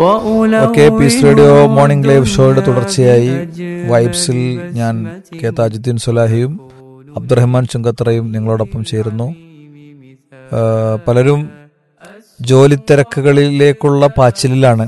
okay peace radio morning live ഷോയുടെ തുടർച്ചയായി വൈബ്സിൽ ഞാൻ കെ താജുദ്ദീൻ സുലാഹിയും അബ്ദുറഹ്മാൻ ചുങ്കത്തറയും നിങ്ങളോടൊപ്പം ചേരുന്നു ആ, പലരും ജോലി തിരക്കുകളിലേക്കുള്ള പാച്ചിലിലാണ്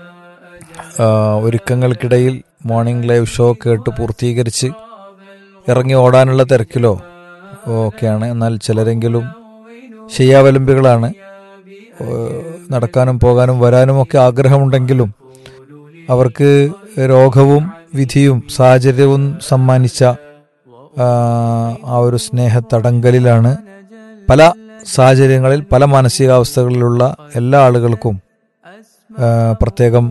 ആ, ഒരുക്കങ്ങൾക്കിടയിൽ മോർണിംഗ് ലൈവ് ഷോ കേട്ട് പൂർത്തീകരിച്ച് ഇറങ്ങി ഓടാനുള്ള തിരക്കിലോ ഒക്കെയാണ് എന്നാൽ ചിലരെങ്കിലും ശയ്യാവലംബികളാണ് ഏഹ് നടക്കാനും പോകാനും വരാനും ഒക്കെ ആഗ്രഹമുണ്ടെങ്കിലും അവർക്ക് രോഗവും വിധിയും സാഹചര്യവും സമ്മാനിച്ച ആ, ആ ഒരു സ്നേഹത്തടങ്കലിലാണ് പല സാഹചര്യങ്ങളിൽ പല മാനസികാവസ്ഥകളിലുള്ള എല്ലാ ആളുകൾക്കും ആ, പ്രത്യേകം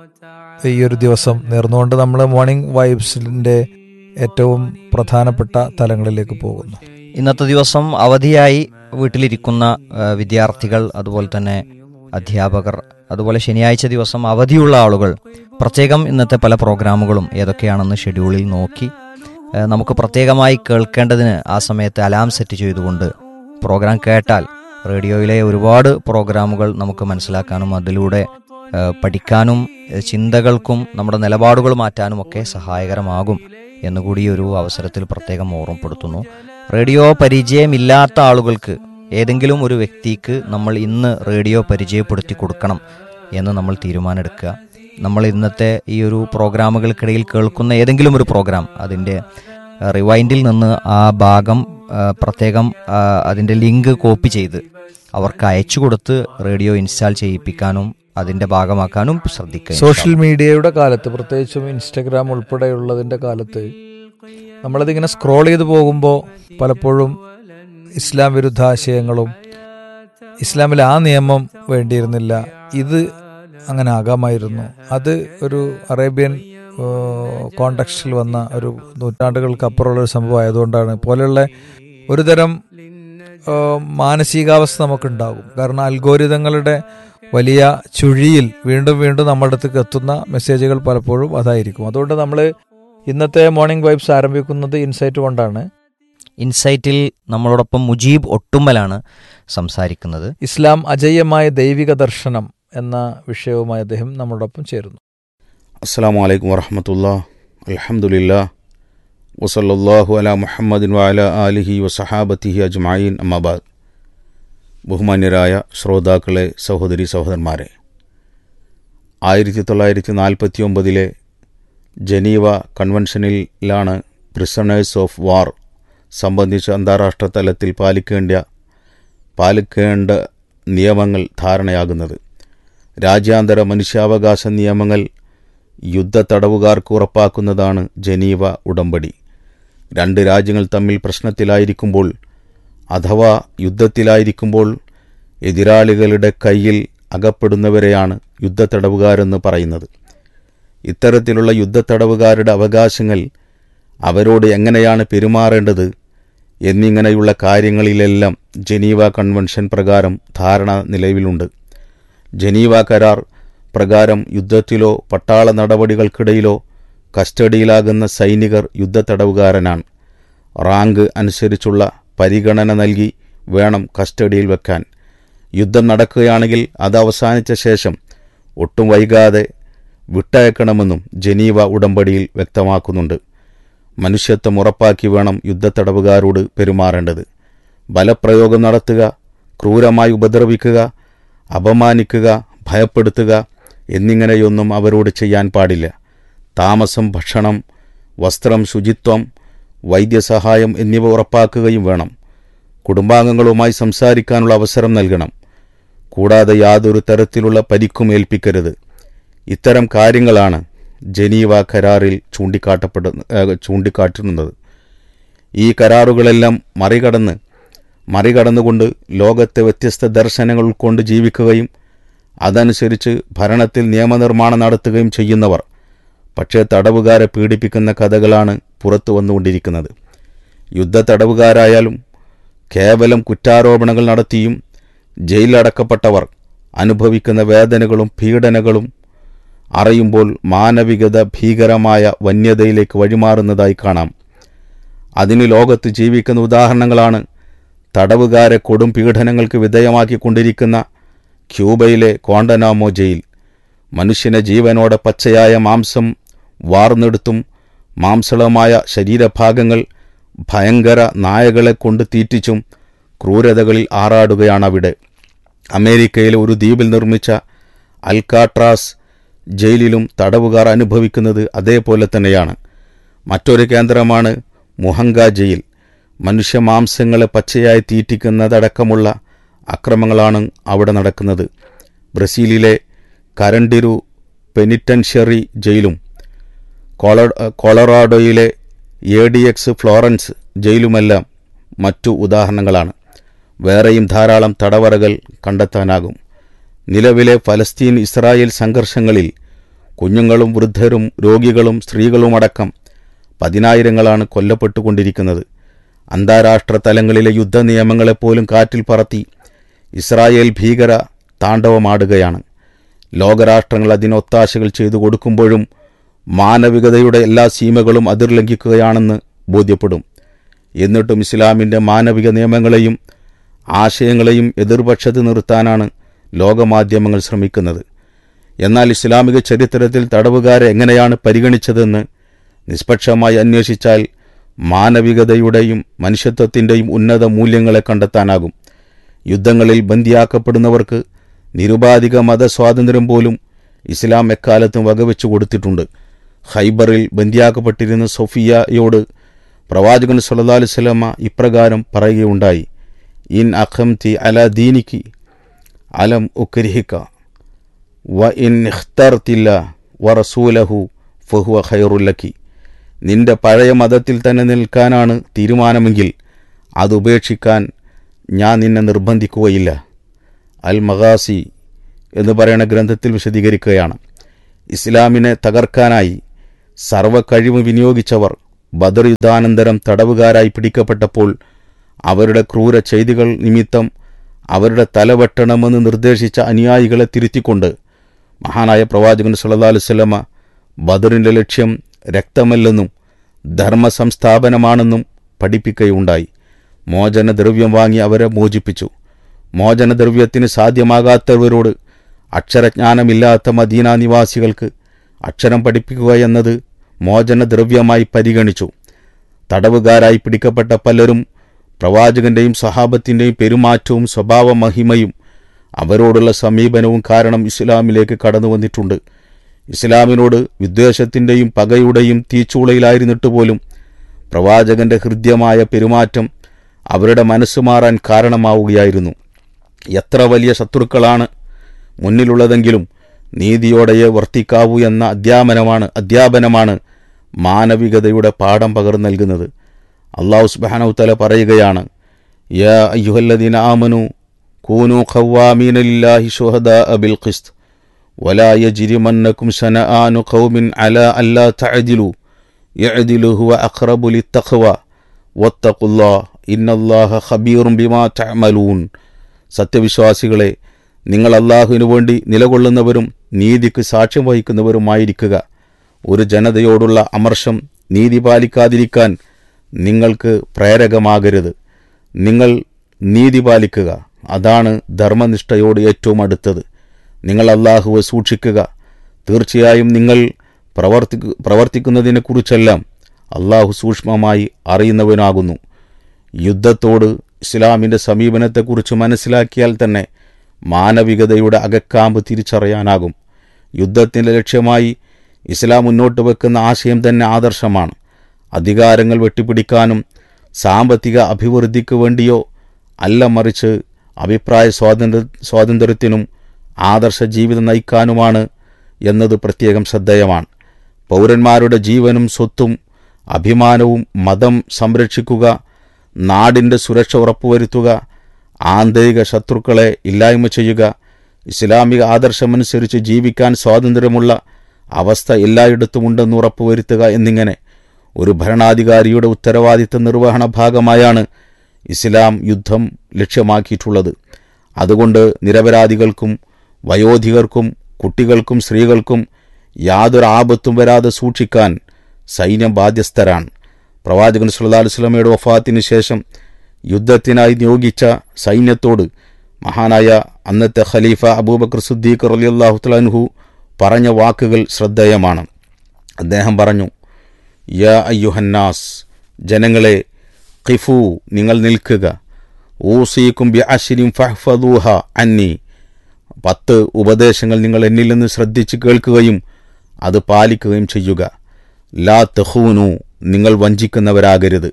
ഈ ഒരു ദിവസം നേർന്നുകൊണ്ട് നമ്മൾ മോർണിംഗ് വൈബ്സിന്റെ ഏറ്റവും പ്രധാനപ്പെട്ട തലങ്ങളിലേക്ക് പോകുന്നു ഇന്നത്തെ ദിവസം അവധിയായി വീട്ടിലിരിക്കുന്ന ആ, വിദ്യാർത്ഥികൾ അതുപോലെ തന്നെ അധ്യാപകർ അതുപോലെ ശനിയാഴ്ച ദിവസം അവധിയുള്ള ആളുകൾ പ്രത്യേകം ഇന്നത്തെ പല പ്രോഗ്രാമുകളും ഏതൊക്കെയാണെന്ന് ഷെഡ്യൂളിൽ നോക്കി ആ, നമുക്ക് പ്രത്യേകമായി കേൾക്കേണ്ടതിന് ആ സമയത്ത് അലാം സെറ്റ് ചെയ്തുകൊണ്ട് പ്രോഗ്രാം കേട്ടാൽ റേഡിയോയിലെ ഒരുപാട് പ്രോഗ്രാമുകൾ നമുക്ക് മനസ്സിലാക്കാനും അതിലൂടെ ആ, പഠിക്കാനും ആ, ചിന്തകൾക്കും നമ്മുടെ നിലപാടുകൾ മാറ്റാനും ഒക്കെ സഹായകരമാകും എന്നുകൂടി ഈ ഒരു അവസരത്തിൽ പ്രത്യേകം ഓർമ്മപ്പെടുത്തുന്നു റേഡിയോ പരിചയമില്ലാത്ത ആളുകൾക്ക് ഏതെങ്കിലും ഒരു വ്യക്തിക്ക് നമ്മൾ ഇന്ന് റേഡിയോ പരിചയപ്പെടുത്തി കൊടുക്കണം എന്ന് നമ്മൾ തീരുമാനമെടുക്കുക നമ്മൾ ഇന്നത്തെ ഈ ഒരു പ്രോഗ്രാമുകൾക്കിടയിൽ കേൾക്കുന്ന ഏതെങ്കിലും ഒരു പ്രോഗ്രാം അതിൻ്റെ റിവൈൻഡിൽ നിന്ന് ആ ഭാഗം ആ, പ്രത്യേകം ആ, അതിൻ്റെ ലിങ്ക് കോപ്പി ചെയ്ത് അവർക്ക് അയച്ചു കൊടുത്ത് റേഡിയോ ഇൻസ്റ്റാൾ ചെയ്യിപ്പിക്കാനും അതിൻ്റെ ഭാഗമാക്കാനും ശ്രദ്ധിക്കുക സോഷ്യൽ മീഡിയയുടെ കാലത്ത് പ്രത്യേകിച്ചും ഇൻസ്റ്റഗ്രാം ഉൾപ്പെടെയുള്ളതിന്റെ കാലത്ത് നമ്മളതിങ്ങനെ സ്ക്രോൾ ചെയ്ത് പോകുമ്പോൾ പലപ്പോഴും ഇസ്ലാം വിരുദ്ധ ആശയങ്ങളും ഇസ്ലാമിൽ ആ നിയമം വേണ്ടിയിരുന്നില്ല ഇത് അങ്ങനെ ആകാമായിരുന്നു അത് ഒരു അറേബ്യൻ കോണ്ടക്സ്റ്റിൽ വന്ന ഒരു നൂറ്റാണ്ടുകൾക്ക് അപ്പുറമുള്ള ഒരു സംഭവം ആയതുകൊണ്ടാണ് പോലെയുള്ള ഒരു തരം ആ, മാനസികാവസ്ഥ നമുക്കുണ്ടാകും കാരണം അൽഗോരിതങ്ങളുടെ വലിയ ചുഴിയിൽ വീണ്ടും വീണ്ടും നമ്മുടെ അടുത്തേക്ക് എത്തുന്ന മെസ്സേജുകൾ പലപ്പോഴും അതായിരിക്കും അതുകൊണ്ട് നമ്മൾ ഇന്നത്തെ മോർണിംഗ് വൈബ്സ് ആരംഭിക്കുന്നത് ഇൻസൈറ്റ് കൊണ്ടാണ് ഇൻസൈറ്റിൽ നമ്മളോടൊപ്പം മുജീബ് ഒട്ടുമ്മലാണ് സംസാരിക്കുന്നത് ഇസ്ലാം അജയ്യമായ ദൈവിക ദർശനം എന്ന വിഷയവുമായി അദ്ദേഹം നമ്മളോടൊപ്പം ചേരുന്നു അസ്സാം വലൈക്കും വറഹമത്തുള്ള അലഹമുല്ല വസല്ലാഹു അല മുഹമ്മദിൻ വാല ആലിഹി വസഹാബത്തിഹി അജ്മായിൻ അമ്മാബാദ് ബഹുമാന്യരായ ശ്രോതാക്കളെ സഹോദരി സഹോദരന്മാരെ ആയിരത്തി തൊള്ളായിരത്തി നാൽപ്പത്തി ഒമ്പതിലെ ജനീവ കൺവെൻഷനിലാണ് പ്രിസണേഴ്സ് ഓഫ് വാർ സംബന്ധിച്ച് അന്താരാഷ്ട്ര തലത്തിൽ പാലിക്കേണ്ട പാലിക്കേണ്ട നിയമങ്ങൾ ധാരണയാകുന്നത് രാജ്യാന്തര മനുഷ്യാവകാശ നിയമങ്ങൾ യുദ്ധ തടവുകാർക്ക് ഉറപ്പാക്കുന്നതാണ് ജനീവ ഉടമ്പടി രണ്ട് രാജ്യങ്ങൾ തമ്മിൽ പ്രശ്നത്തിലായിരിക്കുമ്പോൾ അഥവാ യുദ്ധത്തിലായിരിക്കുമ്പോൾ എതിരാളികളുടെ കയ്യിൽ അകപ്പെടുന്നവരെയാണ് യുദ്ധത്തടവുകാരെന്ന് പറയുന്നത് ഇത്തരത്തിലുള്ള യുദ്ധത്തടവുകാരുടെ അവകാശങ്ങൾ അവരോട് എങ്ങനെയാണ് പെരുമാറേണ്ടത് എന്നിങ്ങനെയുള്ള കാര്യങ്ങളിലെല്ലാം ജനീവ കൺവെൻഷൻ പ്രകാരം ധാരണ നിലവിലുണ്ട് ജനീവ കരാർ പ്രകാരം യുദ്ധത്തിലോ പട്ടാള നടപടികൾക്കിടയിലോ കസ്റ്റഡിയിലാകുന്ന സൈനികർ യുദ്ധത്തടവുകാരനാണ് റാങ്ക് അനുസരിച്ചുള്ള പരിഗണന നൽകി വേണം കസ്റ്റഡിയിൽ വെക്കാൻ യുദ്ധം നടക്കുകയാണെങ്കിൽ അത് അവസാനിച്ച ശേഷം ഒട്ടും വൈകാതെ വിട്ടയക്കണമെന്നും ജനീവ ഉടമ്പടിയിൽ വ്യക്തമാക്കുന്നുണ്ട് മനുഷ്യത്വം ഉറപ്പാക്കി വേണം യുദ്ധത്തടവുകാരോട് പെരുമാറേണ്ടത് ബലപ്രയോഗം നടത്തുക ക്രൂരമായി ഉപദ്രവിക്കുക അപമാനിക്കുക ഭയപ്പെടുത്തുക എന്നിങ്ങനെയൊന്നും അവരോട് ചെയ്യാൻ പാടില്ല താമസം ഭക്ഷണം വസ്ത്രം ശുചിത്വം വൈദ്യസഹായം എന്നിവ ഉറപ്പാക്കുകയും വേണം കുടുംബാംഗങ്ങളുമായി സംസാരിക്കാനുള്ള അവസരം നൽകണം കൂടാതെ യാതൊരു തരത്തിലുള്ള പരിക്കും ഏൽപ്പിക്കരുത് ഇത്തരം കാര്യങ്ങളാണ് ജനീവ കരാറിൽ ചൂണ്ടിക്കാട്ടപ്പെടുന്ന ഏഹ് ചൂണ്ടിക്കാട്ടുന്നത് ഈ കരാറുകളെല്ലാം മറികടന്ന് മറികടന്നുകൊണ്ട് ലോകത്തെ വ്യത്യസ്ത ദർശനങ്ങൾ ഉൾക്കൊണ്ട് ജീവിക്കുകയും അതനുസരിച്ച് ഭരണത്തിൽ നിയമനിർമ്മാണം നടത്തുകയും ചെയ്യുന്നവർ പക്ഷേ തടവുകാരെ പീഡിപ്പിക്കുന്ന കഥകളാണ് പുറത്തു വന്നുകൊണ്ടിരിക്കുന്നത് യുദ്ധ തടവുകാരായാലും കേവലം കുറ്റാരോപണങ്ങൾ നടത്തിയും ജയിലിലടക്കപ്പെട്ടവർ അനുഭവിക്കുന്ന വേദനകളും പീഡനകളും അറിയുമ്പോൾ മാനവികത ഭീകരമായ വന്യതയിലേക്ക് വഴിമാറുന്നതായി കാണാം അതിന് ലോകത്ത് ജീവിക്കുന്ന ഉദാഹരണങ്ങളാണ് തടവുകാരെ കൊടും പീഡനങ്ങൾക്ക് വിധേയമാക്കിക്കൊണ്ടിരിക്കുന്ന ക്യൂബയിലെ കോണ്ടനാമോ ജയിൽ മനുഷ്യനെ ജീവനോടെ പച്ചയായ മാംസം വാർന്നെടുത്തും മാംസളമായ ശരീരഭാഗങ്ങൾ ഭയങ്കര നായകളെ കൊണ്ട് തീറ്റിച്ചും ക്രൂരതകളിൽ ആറാടുകയാണവിടെ അമേരിക്കയിലെ ഒരു ദ്വീപിൽ നിർമ്മിച്ച അൽക്കാട്രാസ് ജയിലിലും തടവുകാർ അനുഭവിക്കുന്നത് അതേപോലെ തന്നെയാണ് മറ്റൊരു കേന്ദ്രമാണ് മുഹങ്ക ജയിൽ മനുഷ്യമാംസങ്ങളെ പച്ചയായി തീറ്റിക്കുന്നതടക്കമുള്ള അക്രമങ്ങളാണ് അവിടെ നടക്കുന്നത് ബ്രസീലിലെ കരണ്ടിരു പെനിറ്റൻഷ്യറി ജയിലും കോള- കൊളറാഡോയിലെ എ ഡി എക്സ് ഫ്ലോറൻസ് ജയിലുമെല്ലാം മറ്റു ഉദാഹരണങ്ങളാണ് വേറെയും ധാരാളം തടവറകൾ കണ്ടെത്താനാകും നിലവിലെ ഫലസ്തീൻ ഇസ്രായേൽ സംഘർഷങ്ങളിൽ കുഞ്ഞുങ്ങളും വൃദ്ധരും രോഗികളും സ്ത്രീകളുമടക്കം പതിനായിരങ്ങളാണ് കൊല്ലപ്പെട്ടുകൊണ്ടിരിക്കുന്നത് അന്താരാഷ്ട്ര തലങ്ങളിലെ യുദ്ധ നിയമങ്ങളെപ്പോലും കാറ്റിൽ പറത്തി ഇസ്രായേൽ ഭീകര താണ്ഡവമാടുകയാണ് ലോകരാഷ്ട്രങ്ങൾ അതിന് ഒത്താശകൾ ചെയ്തു കൊടുക്കുമ്പോഴും മാനവികതയുടെ എല്ലാ സീമകളും അതിർലംഘിക്കുകയാണെന്ന് ബോധ്യപ്പെടും എന്നിട്ടും ഇസ്ലാമിൻ്റെ മാനവിക നിയമങ്ങളെയും ആശയങ്ങളെയും എതിർപക്ഷത്ത് നിർത്താനാണ് ലോകമാധ്യമങ്ങൾ ശ്രമിക്കുന്നത് എന്നാൽ ഇസ്ലാമിക ചരിത്രത്തിൽ തടവുകാരെ എങ്ങനെയാണ് പരിഗണിച്ചതെന്ന് നിഷ്പക്ഷമായി അന്വേഷിച്ചാൽ മാനവികതയുടെയും മനുഷ്യത്വത്തിൻ്റെയും ഉന്നത മൂല്യങ്ങളെ കണ്ടെത്താനാകും യുദ്ധങ്ങളിൽ ബന്ദിയാക്കപ്പെടുന്നവർക്ക് നിരുപാധിക മതസ്വാതന്ത്ര്യം പോലും ഇസ്ലാം എക്കാലത്തും വകവെച്ചു കൊടുത്തിട്ടുണ്ട് ഹൈബറിൽ ബന്ദിയാക്കപ്പെട്ടിരുന്ന സൊഫിയയോട് പ്രവാചകൻ സല്ലല്ലാഹു അലൈഹി വസല്ലമ ഇപ്രകാരം പറയുകയുണ്ടായി ഇൻ അഖംതി അല ദീനിക്ക് അലം ഉക്രിഹിക്ക വ ഇൻ ഇഖ്തർത്തില്ല വ റസൂലഹു ഫഹുവ ഖൈറുല്ലക്കി നിന്റെ പഴയ മതത്തിൽ തന്നെ നിൽക്കാനാണ് തീരുമാനമെങ്കിൽ അത് ഉപേക്ഷിക്കാൻ ഞാൻ നിന്നെ നിർബന്ധിക്കുകയില്ല അൽ മഗാസി എന്ന് പറയുന്ന ഗ്രന്ഥത്തിൽ വിശദീകരിക്കുകയാണ് ഇസ്ലാമിനെ തകർക്കാനായി സർവ കഴിവ് വിനിയോഗിച്ചവർ ബദർ യുദ്ധാനന്തരം തടവുകാരായി പിടിക്കപ്പെട്ടപ്പോൾ അവരുടെ ക്രൂര ചെയ്തികൾ നിമിത്തം അവരുടെ തലവെട്ടണമെന്ന് നിർദ്ദേശിച്ച അനുയായികളെ തിരുത്തിക്കൊണ്ട് മഹാനായ പ്രവാചകൻ സല്ലല്ലാഹു അലൈഹി വസല്ലമ ബദറിന്റെ ലക്ഷ്യം രക്തമല്ലെന്നും ധർമ്മസംസ്ഥാപനമാണെന്നും പഠിപ്പിക്കുകയുണ്ടായി മോചനദ്രവ്യം വാങ്ങി അവരെ മോചിപ്പിച്ചു മോചനദ്രവ്യത്തിന് സാധ്യമാകാത്തവരോട് അക്ഷരജ്ഞാനമില്ലാത്ത മദീന നിവാസികൾക്ക് അക്ഷരം പഠിപ്പിക്കുക എന്നത് മോചനദ്രവ്യമായി പരിഗണിച്ചു തടവുകാരായി പിടിക്കപ്പെട്ട പലരും പ്രവാചകന്റെയും സഹാബത്തിന്റെയും പെരുമാറ്റവും സ്വഭാവ മഹിമയും അവരോടുള്ള സമീപനവും കാരണം ഇസ്ലാമിലേക്ക് കടന്നു വന്നിട്ടുണ്ട് ഇസ്ലാമിനോട് വിദ്വേഷത്തിന്റെയും പകയുടെയും തീച്ചൂളയിലായിരുന്നിട്ട് പോലും പ്രവാചകന്റെ ഹൃദ്യമായ പെരുമാറ്റം അവരുടെ മനസ്സ് മാറാൻ കാരണമാവുകയായിരുന്നു എത്ര വലിയ ശത്രുക്കളാണ് മുന്നിലുള്ളതെങ്കിലും നീതിയോടെയേ വർത്തിക്കാവൂ എന്ന അധ്യാപനമാണ് അധ്യാപനമാണ് മാനവികതയുടെ പാഠം പകർന്നു നൽകുന്നത് അള്ളാഹു സുബാനൗത്തല പറയുകയാണ് യാ അയ്യുഹല്ലദീന ആമനു കൂനു ഖവ്വാമീന ലില്ലാഹി ശുഹദാ ബിൽ ഖിസ്ത് ولا يجرمنكم شنآن قوم على ألا تعدلوا يعدل هو أقرب للتقوى واتقوا الله إن الله خبير بما تعملون സത്യവിശ്വാസികളെ നിങ്ങൾ അള്ളാഹുവിനു വേണ്ടി നിലകൊള്ളുന്നവരും നീതിക്ക് സാക്ഷ്യം വഹിക്കുന്നവരുമായിരിക്കുക ഒരു ജനതയോടുള്ള അമർഷം നീതി പാലിക്കാതിരിക്കാൻ നിങ്ങൾക്ക് പ്രേരകമാകരുത് നിങ്ങൾ നീതി പാലിക്കുക അതാണ് ധർമ്മനിഷ്ഠയോട് ഏറ്റവും അടുത്തത് നിങ്ങൾ അള്ളാഹുവെ സൂക്ഷിക്കുക തീർച്ചയായും നിങ്ങൾ പ്രവർത്തി പ്രവർത്തിക്കുന്നതിനെക്കുറിച്ചെല്ലാം അള്ളാഹു സൂക്ഷ്മമായി അറിയുന്നവനാകുന്നു യുദ്ധത്തോട് ഇസ്ലാമിൻ്റെ സമീപനത്തെക്കുറിച്ച് മനസ്സിലാക്കിയാൽ തന്നെ മാനവികതയുടെ അകക്കാമ്പ് തിരിച്ചറിയാനാകും യുദ്ധത്തിൻ്റെ ലക്ഷ്യമായി ഇസ്ലാം മുന്നോട്ട് വെക്കുന്ന ആശയം തന്നെ ആദർശമാണ് അധികാരങ്ങൾ വെട്ടിപ്പിടിക്കാനും സാമ്പത്തിക അഭിവൃദ്ധിക്ക് വേണ്ടിയോ അല്ല മറിച്ച് അഭിപ്രായ സ്വാതന്ത്ര്യ സ്വാതന്ത്ര്യത്തിനും ആദർശ ജീവിതം നയിക്കാനുമാണ് എന്നത് പ്രത്യേകം ശ്രദ്ധേയമാണ് പൗരന്മാരുടെ ജീവനും സ്വത്തും അഭിമാനവും മതം സംരക്ഷിക്കുക നാടിൻ്റെ സുരക്ഷ ഉറപ്പുവരുത്തുക ആന്തരിക ശത്രുക്കളെ ഇല്ലായ്മ ചെയ്യുക ഇസ്ലാമിക ആദർശമനുസരിച്ച് ജീവിക്കാൻ സ്വാതന്ത്ര്യമുള്ള അവസ്ഥ എല്ലായിടത്തും ഉണ്ടെന്ന് ഉറപ്പുവരുത്തുക എന്നിങ്ങനെ ഒരു ഭരണാധികാരിയുടെ ഉത്തരവാദിത്ത നിർവഹണ ഭാഗമായാണ് ഇസ്ലാം യുദ്ധം ലക്ഷ്യമാക്കിയിട്ടുള്ളത് അതുകൊണ്ട് നിരപരാധികൾക്കും വയോധികർക്കും കുട്ടികൾക്കും സ്ത്രീകൾക്കും യാതൊരു ആപത്തും വരാതെ സൂക്ഷിക്കാൻ സൈന്യം ബാധ്യസ്ഥരാണ് പ്രവാചകൻ സല്ലല്ലാഹു അലൈഹി വസല്ലമയുടെ വഫാത്തിന് ശേഷം യുദ്ധത്തിനായി നിയോഗിച്ച സൈന്യത്തോട് മഹാനായ അന്നത്തെ ഖലീഫ അബൂബക്കർ സുദ്ദീഖ് റളിയല്ലാഹു തആല അൻഹു പറഞ്ഞ വാക്കുകൾ ശ്രദ്ധേയമാണ് അദ്ദേഹം പറഞ്ഞു യാ അയ്യുഹന്നാസ് ജനങ്ങളെ ഖിഫു നിങ്ങൾ നിൽക്കുക ഊസീക്കും ബി അഷിരിം ഫഹ്ഫദൂഹ അന്നി പത്ത് ഉപദേശങ്ങൾ നിങ്ങൾ എന്നിൽ നിന്ന് ശ്രദ്ധിച്ച് കേൾക്കുകയും അത് പാലിക്കുകയും ചെയ്യുക ലാ തഹൂനു നിങ്ങൾ വഞ്ചിക്കുന്നവരാകരുത്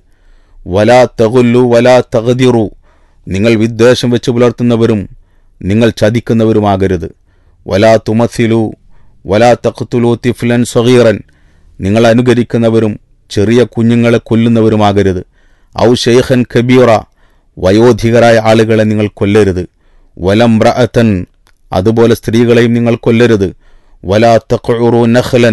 വലാ തകുല്ലു വലാ തകതിറു നിങ്ങൾ വിദ്വേഷം വെച്ച് പുലർത്തുന്നവരും നിങ്ങൾ ചതിക്കുന്നവരുമാകരുത് വലാ തുമസിലു വലാ തഖ്തുലു തിഫ്ലൻ സഗീറൻ നിങ്ങൾ അനുകരിക്കുന്നവരും ചെറിയ കുഞ്ഞുങ്ങളെ കൊല്ലുന്നവരുമാകരുത് ഔ ഷെയ്ഖൻ കബീറ വയോധികരായ ആളുകളെ നിങ്ങൾ കൊല്ലരുത് വലംറഅത്തൻ അതുപോലെ സ്ത്രീകളെയും നിങ്ങൾ കൊല്ലരുത് വലാ തഖ്ഉറു നഖ്ലൻ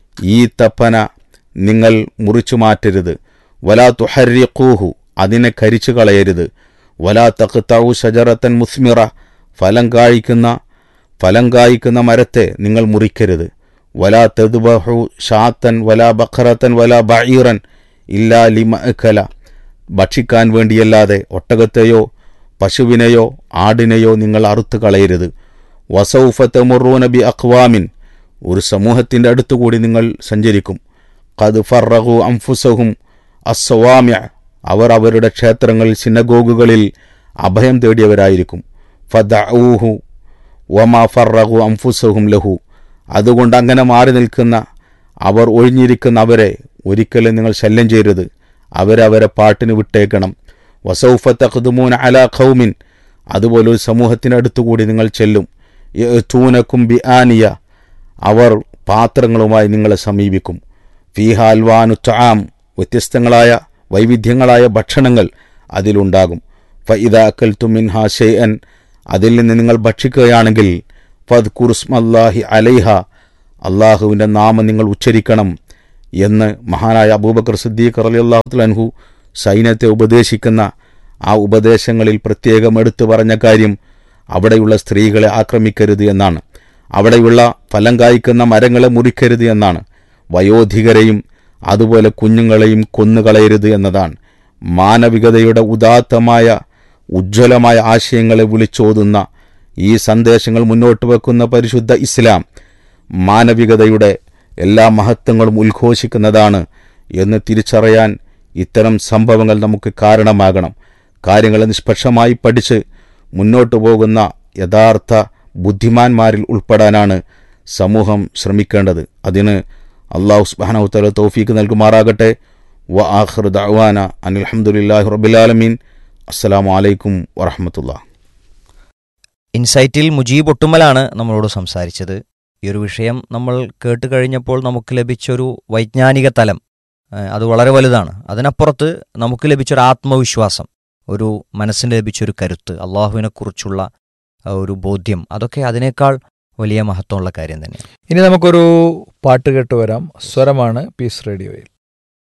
ഈ തപ്പന നിങ്ങൾ മുറിച്ചു മാറ്റരുത് വലാ തുഹരിഖൂഹു അതിനെ കരിച്ചു കളയരുത് വലാ തഖ്തഉ ഷജറത്തൻ മുസ്മിറ ഫലം കായ്ക്കുന്ന ഫലം കായ്ക്കുന്ന മരത്തെ നിങ്ങൾ മുറിക്കരുത് വലാ തെതുബഹു ഷാത്തൻ വലാ ബഖറത്തൻ വലാ ബഈറൻ ഇല്ലാ ലിമഅക്കല ഭക്ഷിക്കാൻ വേണ്ടിയല്ലാതെ ഒട്ടകത്തെയോ പശുവിനെയോ ആടിനെയോ നിങ്ങൾ അറുത്ത് കളയരുത് വസൗഫത്ത് മുറൂന ബി അഖ്വാമിൻ ഒരു സമൂഹത്തിൻ്റെ അടുത്തുകൂടി നിങ്ങൾ സഞ്ചരിക്കും ഖദ് ഫറഹു അംഫുസഹും അസ്വാമ്യ അവർ അവരുടെ ക്ഷേത്രങ്ങളിൽ സിനഗോഗുകളിൽ അഭയം തേടിയവരായിരിക്കും ഫദഊഹു വമാ ഫറഹു അംഫുസഹും ലഹു അതുകൊണ്ട് അങ്ങനെ മാറി നിൽക്കുന്ന അവർ ഒഴിഞ്ഞിരിക്കുന്ന അവരെ ഒരിക്കലും നിങ്ങൾ ശല്യം ചെയ്യരുത് അവരെ അവരെ പാട്ടിന് വിട്ടേക്കണം വസൗഫ തഖ്ദുമൂന അലാ ഖൗമിൻ അതുപോലെ ഒരു സമൂഹത്തിനടുത്തുകൂടി നിങ്ങൾ ചെല്ലും യഅ്തൂനക്കും ബി ആനിയ അവർ പാത്രങ്ങളുമായി നിങ്ങളെ സമീപിക്കും ഫീഹ അൽവാനു ചാം വ്യത്യസ്തങ്ങളായ വൈവിധ്യങ്ങളായ ഭക്ഷണങ്ങൾ അതിലുണ്ടാകും ഫഇദ അക്കൽത്തു മിൻഹ ഷെയ്അൻ അതിൽ നിന്ന് നിങ്ങൾ ഭക്ഷിക്കുകയാണെങ്കിൽ ഫദ് കുറുസ്മല്ലാഹി അലൈഹ അള്ളാഹുവിൻ്റെ നാമം നിങ്ങൾ ഉച്ചരിക്കണം എന്ന് മഹാനായ അബൂബക്കർ സിദ്ദീഖ് അലി അള്ളാഹുലൻഹു സൈന്യത്തെ ഉപദേശിക്കുന്ന ആ ഉപദേശങ്ങളിൽ പ്രത്യേകം എടുത്തു പറഞ്ഞ കാര്യം അവിടെയുള്ള സ്ത്രീകളെ ആക്രമിക്കരുത് എന്നാണ് അവിടെയുള്ള ഫലം കായ്ക്കുന്ന മരങ്ങളെ മുറിക്കരുത് എന്നാണ് വയോധികരെയും അതുപോലെ കുഞ്ഞുങ്ങളെയും കൊന്നുകളയരുത് എന്നതാണ് മാനവികതയുടെ ഉദാത്തമായ ഉജ്ജ്വലമായ ആശയങ്ങളെ വിളിച്ചോതുന്ന ഈ സന്ദേശങ്ങൾ മുന്നോട്ട് വെക്കുന്ന പരിശുദ്ധ ഇസ്ലാം മാനവികതയുടെ എല്ലാ മഹത്വങ്ങളും ഉദ്ഘോഷിക്കുന്നതാണ് എന്ന് തിരിച്ചറിയാൻ ഇത്തരം സംഭവങ്ങൾ നമുക്ക് കാരണമാകണം കാര്യങ്ങളെ നിഷ്പക്ഷമായി പഠിച്ച് മുന്നോട്ടു പോകുന്ന യഥാർത്ഥ ബുദ്ധിമാന്മാരിൽ ഉൾപ്പെടാനാണ് സമൂഹം ശ്രമിക്കേണ്ടത് അതിന് അള്ളാഹു സുബാനഹുത്തല തൗഫീക്ക് നൽകുമാറാകട്ടെ വ ആഖിർ ദഅവാന അനിൽ ഹംദുലില്ലാഹി റബ്ബിലാലമീൻ അസ്സലാമു അലൈക്കും വറഹമത്തുള്ള ഇൻസൈറ്റിൽ മുജീബ് ഒട്ടുമലാണ് നമ്മളോട് സംസാരിച്ചത് ഈ ഒരു വിഷയം നമ്മൾ കേട്ട് കഴിഞ്ഞപ്പോൾ നമുക്ക് ലഭിച്ചൊരു വൈജ്ഞാനിക തലം ഏഹ്, അത് വളരെ വലുതാണ് അതിനപ്പുറത്ത് നമുക്ക് ലഭിച്ചൊരു ആത്മവിശ്വാസം ഒരു മനസ്സിന് ലഭിച്ചൊരു കരുത്ത് അള്ളാഹുവിനെക്കുറിച്ചുള്ള ആ, ഒരു ബോധ്യം അതൊക്കെ അതിനേക്കാൾ വലിയ മഹത്വമുള്ള കാര്യം തന്നെയാണ് ഇനി നമുക്കൊരു പാട്ട് കേട്ട് വരാം സ്വരമാണ് പീസ് റേഡിയോയിൽ